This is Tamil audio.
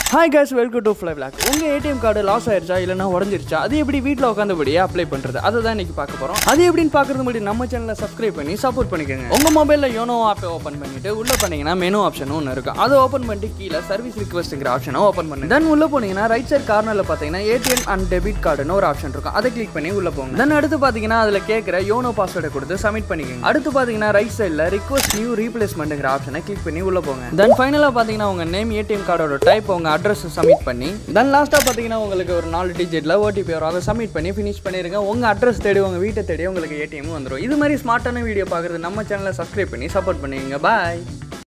hi guys welcome to fly blog உங்கள் ஏடிஎம் கார்டு லாஸ் ஆயிருச்சா இல்லைனா உடஞ்சிருச்சா அது எப்படி வீட்டில் உட்காந்தபடியே அப்ளை பண்ணுறது அதை தான் இன்னைக்கு பார்க்க போகிறோம் அது எப்படின்னு பார்க்கறது முன்னாடி நம்ம சேனலை சப்ஸ்கிரைப் பண்ணி சப்போர்ட் பண்ணிக்கோங்க உங்கள் மொபைலில் யோனோ ஆப்பை ஓப்பன் பண்ணிட்டு உள்ளே பண்ணீங்கன்னா மெனு ஆப்ஷன் ஒன்று இருக்கும் அதை ஓப்பன் பண்ணிட்டு கீழே சர்வீஸ் ரிக்வஸ்ட்டுங்கிற ஆப்ஷனை ஓப்பன் பண்ணுங்க தென் உள்ளே போனீங்கன்னா ரைட் சைட் கார்னரில் பார்த்தீங்கன்னா ஏடிஎம் அண்ட் டெபிட் கார்டுன்னு ஒரு ஆப்ஷன் இருக்கும் அதை கிளிக் பண்ணி உள்ளே போங்க தென் அடுத்து பார்த்தீங்கன்னா அதில் கேட்குற யோனோ பாஸ்வேர்டை கொடுத்து சப்மிட் பண்ணிக்கோங்க அடுத்து பார்த்தீங்கன்னா ரைட் சைடில் ரிக்வஸ்ட் நியூ ரீப்ளேஸ்மெண்ட்டுங்கிற ஆப்ஷனை கிளிக் பண்ணி உள்ளே போங்க தென் ஃபைனலாக பார்த்தீங்கன்னா உங்கள் நேம் ஏடிஎம் கார்டோட டைப் உங்கள் அட்ரஸ் சப்மிட் பண்ணி தென் லாஸ்ட்டாக பார்த்தீங்கன்னா உங்களுக்கு ஒரு நாலு டிஜிட்டில் ஓடிபி வரும் அதை சப்மிட் பண்ணி ஃபினிஷ் பண்ணிருங்க உங்கள் அட்ரஸ் தேடி உங்கள் வீட்டை தேடி உங்களுக்கு ஏடிஎம் வந்துடும் இது மாதிரி ஸ்மார்ட்டான வீடியோ பார்க்குறது நம்ம சேனலை சப்ஸ்கிரைப் பண்ணி சப்போர்ட் பண்ணுவீங்க பாய்